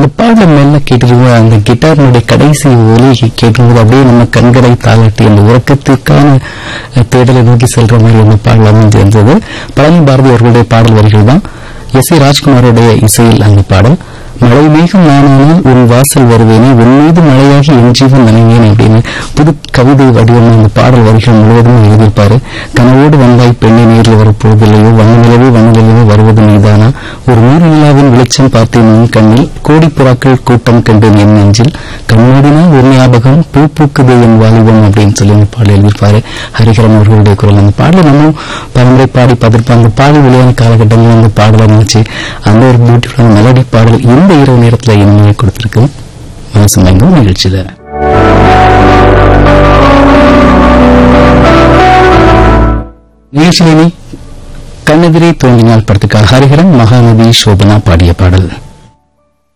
பாடல் மெல்ல கேட்டிருக்கும் அந்த கிட்டாரினுடைய கடைசி ஒலி கேட்கும்போது அப்படியே நம்ம கண்களை தாளாட்டி அந்த உறக்கத்துக்கான அஹ், தேடலை நோக்கி செல்ற மாதிரி அந்த பாடல் அமைஞ்சு இருந்தது பழனி பாரதி அவர்களுடைய பாடல் வரிகள் தான் எஸ் ஏ ராஜ்குமாரோடைய இசையில் அந்த பாடல் மழை மேகம் நானானால் உன் வாசல் வருவேனே உன் மீது மழையாகி என் ஜீவன் நனைவேன் அப்படின்னு புது கவிதை வடிவம் அந்த பாடல் வரிகள் முழுவதும் எழுதியிருப்பாரு கனவோடு வந்தாய் பெண்ணை நேரில் வரப்போவதில்லையோ வண்ணநிலவே வண்ணநிலவே வருவது நீதானா ஒரு நீர் நிலாவின் வெளிச்சம் பார்த்தேன் உன் கண்ணில் கோடி புறாக்கள் கூட்டம் கண்டேன் என் நெஞ்சில் கண்ணோடினா ஒரு ஞாபகம் பூ பூக்குதே என் வாலிபம் அப்படின்னு சொல்லி அந்த பாடல் எழுதியிருப்பாரு ஹரிகரன் அவர்களுடைய குரல் அந்த பாடலை நம்ம பலமுறை பாடி பார்த்திருப்போம் அந்த பாடல் வெளியான காலகட்டங்களில் அந்த பாடலை நினைச்சு அந்த ஒரு பியூட்டிஃபுல்லான மெலடி பாடல் இந்த இரவு நேரத்துல இனிமையை கொடுத்திருக்கு மனசு மயங்கும் நிகழ்ச்சியில நிகழ்ச்சியிலே கண்ணெதிரே தோன்றினால் படத்துக்காக ஹரிஹரன் மகாநதி சோபனா பாடிய பாடல்